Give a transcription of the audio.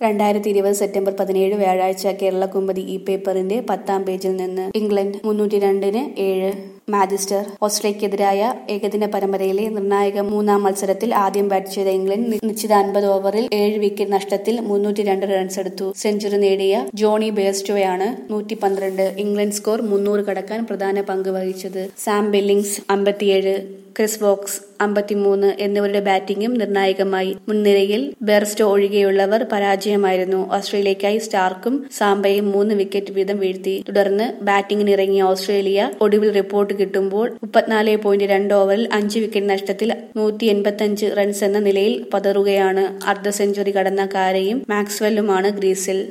രണ്ടായിരത്തി ഇരുപത് സെപ്റ്റംബർ പതിനേഴ് വ്യാഴാഴ്ച കേരള കുമ്പതി ഈ പേപ്പറിന്റെ പത്താം പേജിൽ നിന്ന് ഇംഗ്ലണ്ട് മുന്നൂറ്റി രണ്ടിന് ഏഴ് മാജിസ്റ്റർ ഓസ്ട്രേലിയക്കെതിരായ ഏകദിന പരമ്പരയിലെ നിർണായക മൂന്നാം മത്സരത്തിൽ ആദ്യം ബാറ്റ് ചെയ്ത ഇംഗ്ലണ്ട് നി- നിശ്ചിത അൻപത് ഓവറിൽ ഏഴ് വിക്കറ്റ് നഷ്ടത്തിൽ മുന്നൂറ്റി രണ്ട് റൺസ് എടുത്തു സെഞ്ചുറി നേടിയ ജോണി ബേസ്റ്റോയാണ് നൂറ്റി പന്ത്രണ്ട് ഇംഗ്ലണ്ട് സ്കോർ മുന്നൂറ് കടക്കാൻ പ്രധാന പങ്ക് വഹിച്ചത് സാം ബില്ലിങ്സ് അമ്പത്തിയേഴ് ക്രിസ് വോക്സ് അമ്പത്തിമൂന്ന് എന്നിവരുടെ ബാറ്റിംഗും നിർണായകമായി മുൻനിരയിൽ ബെർസ്റ്റോ ഒഴികെയുള്ളവർ പരാജയമായിരുന്നു ഓസ്ട്രേലിയക്കായി സ്റ്റാർക്കും സാംബയും മൂന്ന് വിക്കറ്റ് വീതം വീഴ്ത്തി തുടർന്ന് ബാറ്റിംഗിനിറങ്ങിയ ഓസ്ട്രേലിയ ഒടുവിൽ റിപ്പോർട്ട് കിട്ടുമ്പോൾ മുപ്പത്തിനാല് പോയിന്റ് രണ്ട് ഓവറിൽ അഞ്ച് വിക്കറ്റ് നഷ്ടത്തിൽ നൂറ്റി എൺപത്തിയഞ്ച് റൺസ് എന്ന നിലയിൽ പതറുകയാണ് അർദ്ധ സെഞ്ചുറി കടന്ന കാരയും മാക്സ്വെല്ലുമാണ് ഗ്രീസിൽ